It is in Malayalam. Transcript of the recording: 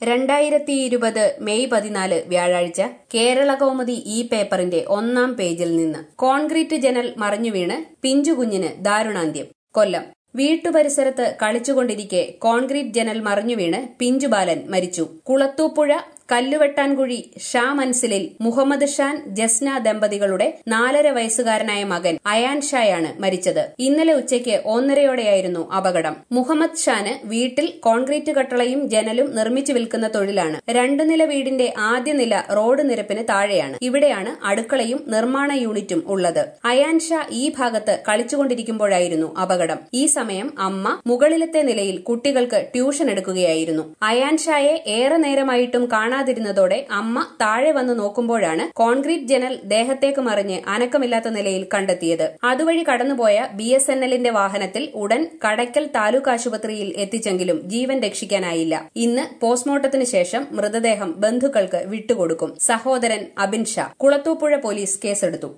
രണ്ടായിരത്തി ഇരുപത് മെയ് പതിനാല് വ്യാഴാഴ്ച കേരള കൗമുദി ഈ പേപ്പറിന്റെ ഒന്നാം പേജിൽ നിന്ന് കോൺക്രീറ്റ് ജനൽ മറിഞ്ഞുവീണ് പിഞ്ചുകുഞ്ഞിന് ദാരുണാന്ത്യം കൊല്ലം വീട്ടുപരിസരത്ത് കളിച്ചുകൊണ്ടിരിക്കെ കോൺക്രീറ്റ് ജനൽ മറിഞ്ഞുവീണ് പിഞ്ചുബാലൻ മരിച്ചു കുളത്തൂപ്പുഴ കല്ലുവെട്ടാൻകുഴി ഷാ മൻസിലിൽ മുഹമ്മദ് ഷാൻ ജസ്ന ദമ്പതികളുടെ നാലര വയസ്സുകാരനായ മകൻ അയാൻ ഷായാണ് മരിച്ചത് ഇന്നലെ ഉച്ചയ്ക്ക് ഒന്നരയോടെയായിരുന്നു അപകടം മുഹമ്മദ് ഷാന് വീട്ടിൽ കോൺക്രീറ്റ് കട്ടളയും ജനലും നിർമ്മിച്ചു വിൽക്കുന്ന തൊഴിലാണ് രണ്ടു നില വീടിന്റെ ആദ്യ നില റോഡ് നിരപ്പിന് താഴെയാണ് ഇവിടെയാണ് അടുക്കളയും നിർമ്മാണ യൂണിറ്റും ഉള്ളത് അയാൻ ഷാ ഈ ഭാഗത്ത് കളിച്ചുകൊണ്ടിരിക്കുമ്പോഴായിരുന്നു അപകടം ഈ സമയം അമ്മ മുകളിലത്തെ നിലയിൽ കുട്ടികൾക്ക് ട്യൂഷൻ എടുക്കുകയായിരുന്നു അയാൻ ഷായെ ഏറെ നേരമായിട്ടും കാണാതിരുന്നതോടെ അമ്മ താഴെ വന്ന് നോക്കുമ്പോഴാണ് കോൺക്രീറ്റ് ജനൽ ദേഹത്തേക്ക് മറിഞ്ഞ് അനക്കമില്ലാത്ത നിലയിൽ കണ്ടെത്തിയത് അതുവഴി കടന്നുപോയ ബി എസ് എൻ എല്ലിന്റെ വാഹനത്തിൽ ഉടൻ കടയ്ക്കൽ താലൂക്ക് ആശുപത്രിയിൽ എത്തിച്ചെങ്കിലും ജീവൻ രക്ഷിക്കാനായില്ല ഇന്ന് പോസ്റ്റ്മോർട്ടത്തിന് ശേഷം മൃതദേഹം ബന്ധുക്കൾക്ക് വിട്ടുകൊടുക്കും സഹോദരൻ അബിൻ ഷാ കുളത്തൂപ്പുഴ പോലീസ് കേസെടുത്തു